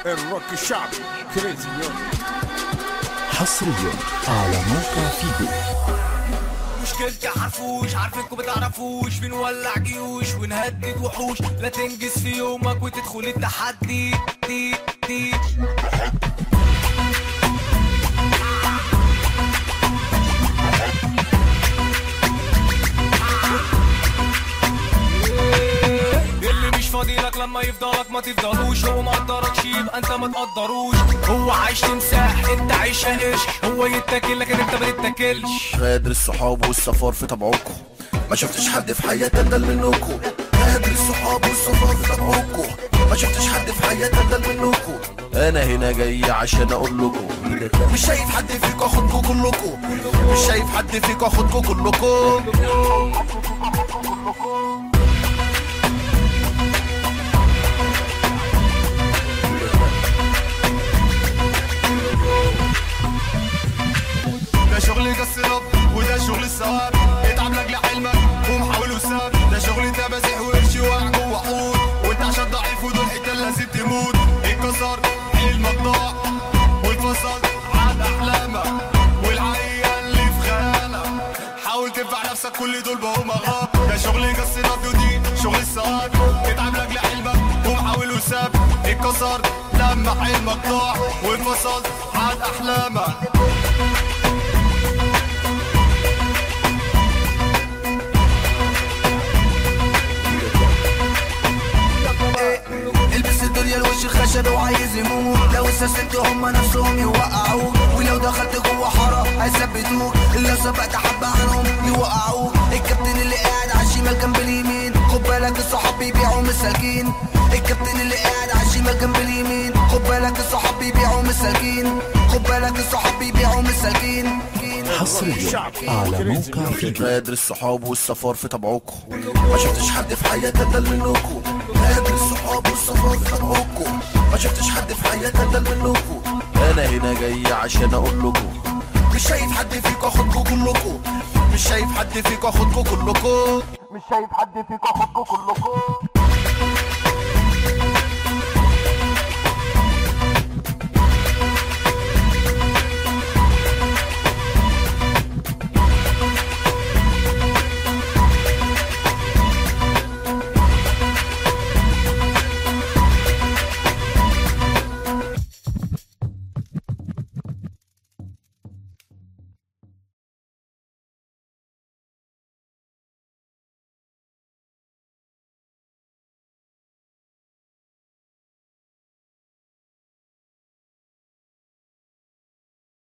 الروك الشعبي كريزي يوم حصريا على موقع فيجو مشكلتي حرفوش عارفينكم بتعرفوش بنولع جيوش ونهدد وحوش لا تنجز في يومك وتدخل التحدي دي دي اللي مش فاضيلك لما يفضلك ما تفضلوش هو ما قدركش يبقى انت ما تقدروش هو عايش تمساح انت عايشة قرش هو يتاكل لكن انت ما تتاكلش غادر الصحاب والسفر في طبعكم ما شفتش حد في حياتي ادل منكم غادر الصحاب والسفر في طبعكم ما شفتش حد في حياتي ادل منكم انا هنا جاي عشان اقول لكم مش شايف حد فيكم اخدكم كلكم مش شايف حد فيكم اخدكم كلكم ده شغل قص رب وده شغل الثواب اتعب لاجل حلمك ومحاول وساب ده شغل تبازح وقرش واقع جوه حوت وانت عشان ضعيف ودول حته لازم تموت اتكسر حلمك ضاع واتفصل عن احلامك والحقيقه اللي في خيالك حاول تنفع نفسك كل دول بقوا مغاب ده شغل قص رب ودي شغل الثواب اتعب لاجل حلمك ومحاول وساب اتكسر لما حلمك ضاع واتفصل عن احلامك البس الدنيا الوش خشب وعايز يموت لو استسلمت هم نفسهم يوقعوك ولو دخلت جوه حاره هيثبتوك لو سبقت حبه عنهم يوقعوك الكابتن اللي قاعد على الشمال جنب اليمين خد بالك الصحاب بيبيعوا مساكين الكابتن اللي قاعد على الشمال جنب اليمين خد بالك الصحاب بيبيعوا مساكين خد بالك الصحاب بيبيعوا مساكين حصريا على موقع فيجو غادر الصحاب والسفر في طبعكم ما شفتش حد في حياتي ادل منكم غادر الصحاب والسفر في طبعكم ما شفتش حد في حياتي ادل منكم انا هنا جاي عشان اقول لكم مش شايف حد فيكم اخدكم كلكم مش شايف حد فيكم اخدكم كلكم مش شايف حد فيكم اخدكم كلكم